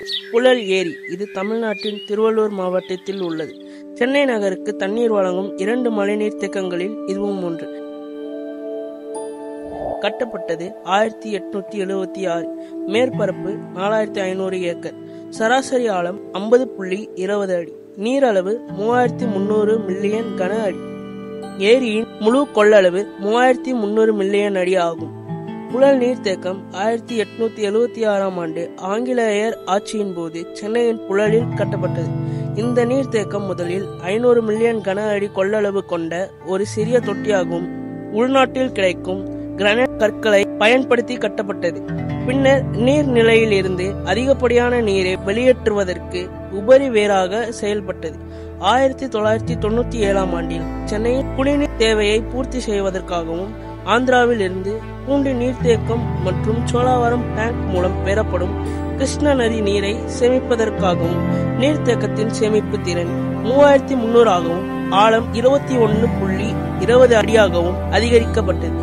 புழல் ஏரி இது தமிழ்நாட்டின் திருவள்ளூர் மாவட்டத்தில் உள்ளது சென்னை நகருக்கு தண்ணீர் வழங்கும் இரண்டு மழைநீர் தேக்கங்களில் இதுவும் ஒன்று கட்டப்பட்டது ஆயிரத்தி எட்நூத்தி எழுவத்தி ஆறு மேற்பரப்பு நாலாயிரத்தி ஐநூறு ஏக்கர் சராசரி ஆழம் ஐம்பது புள்ளி இருபது அடி நீரளவு மூவாயிரத்தி முன்னூறு மில்லியன் கன அடி ஏரியின் முழு கொள்ளளவு மூவாயிரத்தி முன்னூறு மில்லியன் அடி ஆகும் புழல் நீர்த்தேக்கம் ஆயிரத்தி எட்நூத்தி எழுவத்தி ஆறாம் ஆண்டு ஆங்கிலேயர் ஆட்சியின் போது சென்னையின் புழலில் கட்டப்பட்டது இந்த நீர்த்தேக்கம் முதலில் ஐநூறு மில்லியன் கன அடி கொள்ளளவு கொண்ட ஒரு சிறிய தொட்டியாகும் உள்நாட்டில் கிடைக்கும் கிரானைட் கற்களை பயன்படுத்தி கட்டப்பட்டது பின்னர் நீர்நிலையில் இருந்து அதிகப்படியான நீரை வெளியேற்றுவதற்கு உபரி வேறாக செயல்பட்டது ஆயிரத்தி தொள்ளாயிரத்தி தொண்ணூத்தி ஏழாம் ஆண்டில் சென்னையின் குடிநீர் தேவையை பூர்த்தி செய்வதற்காகவும் ஆந்திராவில் இருந்து பூண்டி நீர்த்தேக்கம் மற்றும் சோழாவரம் டேங்க் மூலம் பெறப்படும் கிருஷ்ண நதி நீரை சேமிப்பதற்காகவும் நீர்த்தேக்கத்தின் சேமிப்பு திறன் மூவாயிரத்தி முன்னூறாகவும் ஆழம் இருபத்தி ஒன்னு புள்ளி இருபது அடியாகவும் அதிகரிக்கப்பட்டது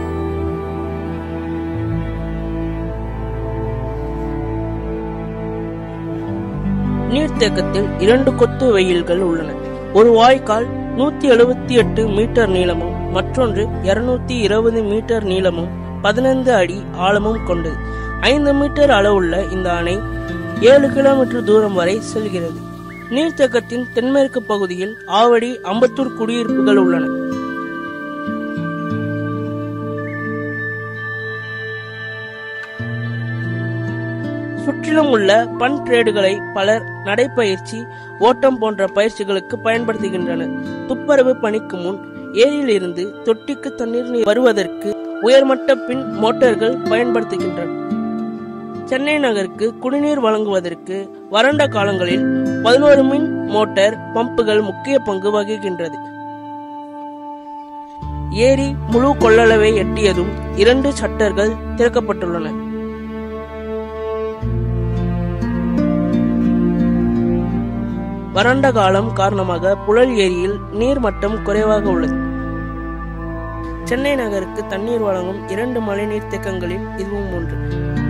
நீர்த்தேக்கத்தில் இரண்டு கொத்து வெயில்கள் உள்ளன ஒரு வாய்க்கால் நூத்தி எழுபத்தி எட்டு மீட்டர் நீளமும் மற்றொன்று இருநூத்தி இருபது மீட்டர் நீளமும் பதினைந்து அடி ஆழமும் கொண்டது ஐந்து மீட்டர் அளவுள்ள இந்த அணை ஏழு கிலோமீட்டர் தூரம் வரை செல்கிறது நீர்த்தேக்கத்தின் தென்மேற்கு பகுதியில் ஆவடி அம்பத்தூர் குடியிருப்புகள் உள்ளன சுற்றிலும் உள்ள பன் ட்ரேடுகளை பலர் நடைப்பயிற்சி ஓட்டம் போன்ற பயிற்சிகளுக்கு பயன்படுத்துகின்றனர் துப்புரவு பணிக்கு முன் ஏரியில் இருந்து தொட்டிக்கு தண்ணீர் வருவதற்கு உயர்மட்ட பின் மோட்டார்கள் பயன்படுத்துகின்றன சென்னை நகருக்கு குடிநீர் வழங்குவதற்கு வறண்ட காலங்களில் பதினோரு மின் மோட்டார் பம்புகள் முக்கிய பங்கு வகிக்கின்றது ஏரி முழு கொள்ளளவை எட்டியதும் இரண்டு சட்டர்கள் திறக்கப்பட்டுள்ளன வறண்ட காலம் காரணமாக புழல் ஏரியில் நீர்மட்டம் குறைவாக உள்ளது சென்னை நகருக்கு தண்ணீர் வழங்கும் இரண்டு மழைநீர் தேக்கங்களில் இதுவும் ஒன்று